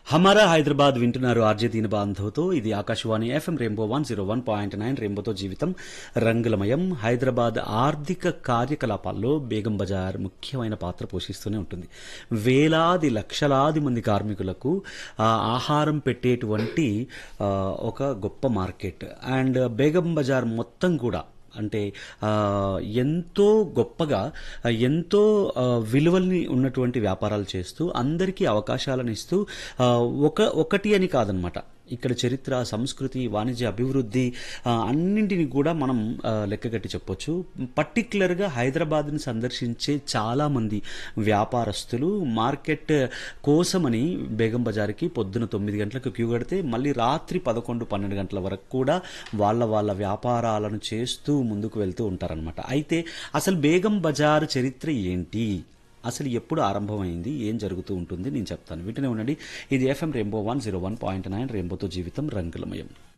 హమారా హైదరాబాద్ వింటున్నారు ఆర్జే దీని బాంధవ్తో ఇది Akashvani FM rainbow one zero one point nine రెయిన్బోతో జీవితం రంగులమయం హైదరాబాద్ ఆర్థిక కార్యకలాపాల్లో బేగం బజార్ ముఖ్యమైన పాత్ర పోషిస్తూనే ఉంటుంది వేలాది లక్షలాది మంది కార్మికులకు ఆ, ఆహారం పెట్టేటువంటి ఆ, ఒక గొప్ప మార్కెట్ అండ్ బేగం బజార్ మొత్తం కూడా అంటే ఆ, ఎంతో గొప్పగా ఆ, ఎంతో ఆ, విలువల్ని ఉన్నటువంటి వ్యాపారాలు చేస్తూ అందరికీ అవకాశాలను ఇస్తూ ఆ, ఒక ఒకటి అని కాదనమాట ఇక్కడ చరిత్ర సంస్కృతి వాణిజ్య అభివృద్ధి ఆ, అన్నింటినీ కూడా మనం ఆ, లెక్కగట్టి చెప్పొచ్చు పర్టికులర్గా హైదరాబాద్ని సందర్శించే చాలామంది వ్యాపారస్తులు మార్కెట్ కోసమని బేగం బజార్కి పొద్దున తొమ్మిది గంటలకు క్యూ కడితే మళ్ళీ రాత్రి పదకొండు పన్నెండు గంటల వరకు కూడా వాళ్ళ వాళ్ళ వ్యాపారాలను చేస్తూ ముందుకు వెళ్తూ ఉంటారనమాట అయితే అసలు బేగం బజార్ చరిత్ర ఏంటి అసలు ఎప్పుడు ఆరంభమైంది ఏం జరుగుతూ ఉంటుంది నేను చెప్తాను వీటినే ఉండండి ఇది FM rainbow one zero one point nine రెయిన్బోతో జీవితం రంగులమయం